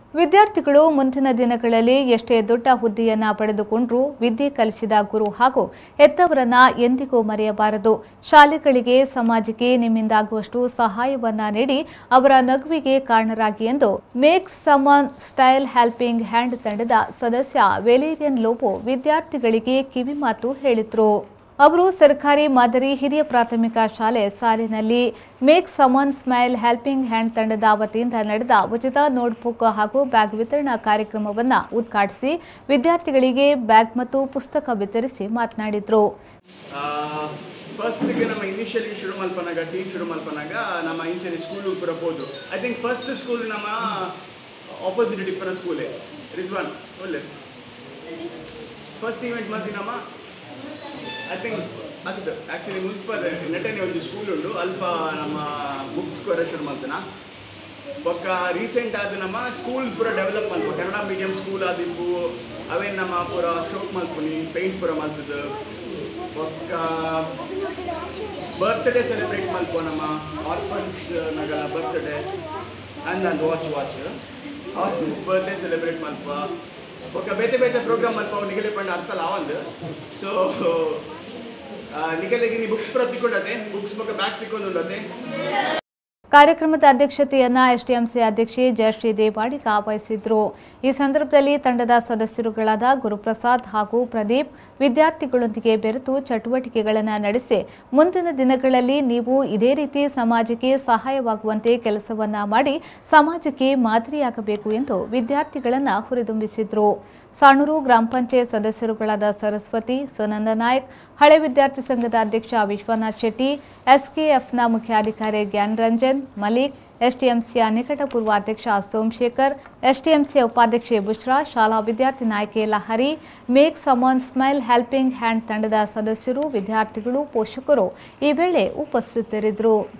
ವಿದ್ಯಾರ್ಥಿಗಳು ಮುಂದಿನ ದಿನಗಳಲ್ಲಿ ಎಷ್ಟೇ ದೊಡ್ಡ ಹುದ್ದೆಯನ್ನ ಪಡೆದುಕೊಂಡ್ರೂ ವಿದ್ಯೆ ಕಲಿಸಿದ ಗುರು ಹಾಗೂ ಹೆತ್ತವರನ್ನ ಎಂದಿಗೂ ಮರೆಯಬಾರದು ಶಾಲೆಗಳಿಗೆ ಸಮಾಜಕ್ಕೆ ನಿಮ್ಮಿಂದಾಗುವಷ್ಟು ಸಹಾಯವನ್ನ ನೀಡಿ ಅವರ ನಗುವಿಗೆ ಕಾರಣರಾಗಿ ಎಂದು make someone smile helping hand ತಂಡದ ಸದಸ್ಯ ವೆಲೇರಿಯನ್ ಲೋಬೋ ವಿದ್ಯಾರ್ಥಿಗಳಿಗೆ ಕಿವಿಮಾತು ಹೇಳಿದ್ರು ಅವರು ಸರ್ಕಾರಿ ಮಾದರಿ ಹಿರಿಯ ಪ್ರಾಥಮಿಕ ಶಾಲೆ ಸಾಲಿನಲ್ಲಿ make someone smile helping hand ತಂಡದ ವತಿಯಿಂದ ನಡೆದ ಉಚಿತ ನೋಟ್ಬುಕ್ ಹಾಗೂ ಬ್ಯಾಗ್ ವಿತರಣಾ ಕಾರ್ಯಕ್ರಮವನ್ನು ಉದ್ಘಾಟಿಸಿ ವಿದ್ಯಾರ್ಥಿಗಳಿಗೆ ಬ್ಯಾಗ್ ಮತ್ತು ಪುಸ್ತಕ ವಿತರಿಸಿ ಮಾತನಾಡಿದರು ಫಸ್ಟ್ಗೆ ನಮ್ಮ ಇನಿಷಿಯಲಿ ಶುರು ಮಲ್ಪನಾಗ ಟೀಮ್ ಶುರು ಮಲ್ಪನಾಗ ನಮ್ಮ ಇಂಚಲಿ ಸ್ಕೂಲ್ ಪೂರ ಹೋದು ಐ ಥಿಂಕ್ ಫಸ್ಟ್ ಸ್ಕೂಲ್ ನಮ್ಮ ಆಪೋಸಿಟ್ ಡಿಪ್ಪರ ಸ್ಕೂಲೇ ರಿಜ್ವಾನ್ ಒಳ್ಳೆ ಫಸ್ಟ್ ಈವೆಂಟ್ ಮಲ್ತಿ ನಮ್ಮ ಐ ಥಿಂಕ್ ಅದು ಆ್ಯಕ್ಚುಲಿ ಮುನ್ಪದ ನೆಟನೆ ಒಂದು ಸ್ಕೂಲ್ ಉಂಡು ಅಲ್ಪ ನಮ್ಮ ಬುಕ್ಸ್ ಕೊರ ಶುರು ಮಲ್ತನ ಬೊಕ್ಕ ರೀಸೆಂಟ್ ಆದ ನಮ್ಮ ಸ್ಕೂಲ್ ಪೂರ ಡೆವಲಪ್ ಮಲ್ಪ ಕನ್ನಡ ಮೀಡಿಯಂ ಸ್ಕೂಲ್ ಆದಿಪ್ಪು ಅವೇನು ನಮ್ಮ ಪೂರ ಶೋಕ್ ಮಲ್ಪುನಿ ಪೇಂಟ್ ಪೂರ ಮಲ್ತದ ಬೊಕ್ಕ ಬರ್ತ್ಡೇ ಸೆಲೆಬ್ರೇಟ್ ಮಲ್ಪ ನಮ್ಮ ಆರ್ಫನ್ಸ್ ನಗ ಬರ್ತ್ಡೇ ಅಂಡ್ ಅಂದ್ watch watch orphans birthday celebrate ಮಲ್ಪ ಬೊಕ್ಕ ಬೇತೆ ಬೇತೆ ಪ್ರೋಗ್ರಾಮ್ ಮಲ್ಪ ಅವು ನಿಗಲೆ ಪಂಡ ಅರ್ಥ ಲಾವಂದ್ ಸೊ ನಿಗಲೆಗೆ ನೀ ಬುಕ್ಸ್ ಪೂರ ತಿಕ್ಕೊಂಡತೆ ಬುಕ್ಸ್ ಬೊಕ್ಕ ಬ್ಯಾಗ್ ತಿಕ್ಕೊಂಡು ಉಂಡತೆ ಕಾರ್ಯಕ್ರಮದ ಅಧ್ಯಕ್ಷತೆಯನ್ನ ಎಸ್ಡಿಎಂಸಿ ಅಧ್ಯಕ್ಷೆ ಜಯಶ್ರೀ ದೇವಾಡಿಗ ವಹಿಸಿದ್ರು ಈ ಸಂದರ್ಭದಲ್ಲಿ ತಂಡದ ಸದಸ್ಯರುಗಳಾದ ಗುರುಪ್ರಸಾದ್ ಹಾಗೂ ಪ್ರದೀಪ್ ವಿದ್ಯಾರ್ಥಿಗಳೊಂದಿಗೆ ಬೆರೆತು ಚಟುವಟಿಕೆಗಳನ್ನು ನಡೆಸಿ ಮುಂದಿನ ದಿನಗಳಲ್ಲಿ ನೀವು ಇದೇ ರೀತಿ ಸಮಾಜಕ್ಕೆ ಸಹಾಯವಾಗುವಂತೆ ಕೆಲಸವನ್ನ ಮಾಡಿ ಸಮಾಜಕ್ಕೆ ಮಾದರಿಯಾಗಬೇಕು ಎಂದು ವಿದ್ಯಾರ್ಥಿಗಳನ್ನು ಹುರಿದುಂಬಿಸಿದ್ರು ಸಾಣೂರು ಗ್ರಾಮ ಪಂಚಾಯತ್ ಸದಸ್ಯರುಗಳಾದ ಸರಸ್ವತಿ ಸುನಂದ ನಾಯಕ್ ಹಳೆ ವಿದ್ಯಾರ್ಥಿ ಸಂಘದ ಅಧ್ಯಕ್ಷ ವಿಶ್ವನಾಥ್ ಶೆಟ್ಟಿ ಎಸ್ಕೆಎಫ್ನ ಮುಖ್ಯಾಧಿಕಾರಿ ಗ್ಯಾನ್ ರಂಜನ್ ಮಲಿಕ್ ಎಸ್ಟಿಎಂಸಿಯ ನಿಕಟಪೂರ್ವ ಅಧ್ಯಕ್ಷ ಸೋಮಶೇಖರ್ ಎಸ್ಟಿಎಂಸಿಯ ಉಪಾಧ್ಯಕ್ಷೆ ಬುಷ್ರಾ ಶಾಲಾ ವಿದ್ಯಾರ್ಥಿ ನಾಯಕಿ Lahari make someone smile helping hand ತಂಡದ ಸದಸ್ಯರು ವಿದ್ಯಾರ್ಥಿಗಳು ಪೋಷಕರು ಈ ವೇಳೆ ಉಪಸ್ಥಿತರಿದ್ದರು